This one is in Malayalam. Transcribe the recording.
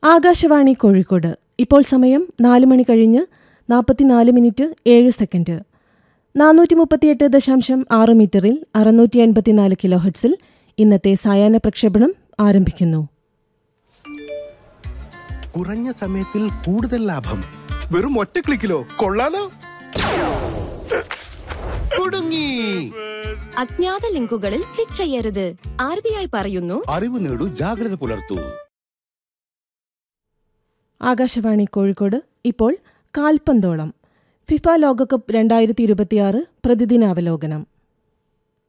ആകാശവാണി കോഴിക്കോട് ഇപ്പോൾ സമയം നാല് മണി കഴിഞ്ഞ് നാൽപ്പത്തിനാല് മിനിറ്റ് ഏഴ് സെക്കൻഡ് നാനൂറ്റി മുപ്പത്തിയെട്ട് ദശാംശം ആറ് മീറ്ററിൽ അറുന്നൂറ്റി എൺപത്തിനാല് കിലോ ഹെഡ്സിൽ ഇന്നത്തെ സായാഹ്ന പ്രക്ഷേപണം ആരംഭിക്കുന്നു കുറഞ്ഞ സമയത്തിൽ കൂടുതൽ ലാഭം വെറും ഒറ്റ ക്ലിക്കിലോ കൊള്ളാലോ കുടുങ്ങി അജ്ഞാത ലിങ്കുകളിൽ ക്ലിക്ക് ചെയ്യരുത് ആർ ബി ഐ പറയുന്നു അറിവ് നേടൂ ജാഗ്രത പുലർത്തൂ ആകാശവാണി കോഴിക്കോട് ഇപ്പോൾ കാൽപന്തോളം ഫിഫ ലോകകപ്പ് രണ്ടായിരത്തി ഇരുപത്തിയാറ് പ്രതിദിനാവലോകനം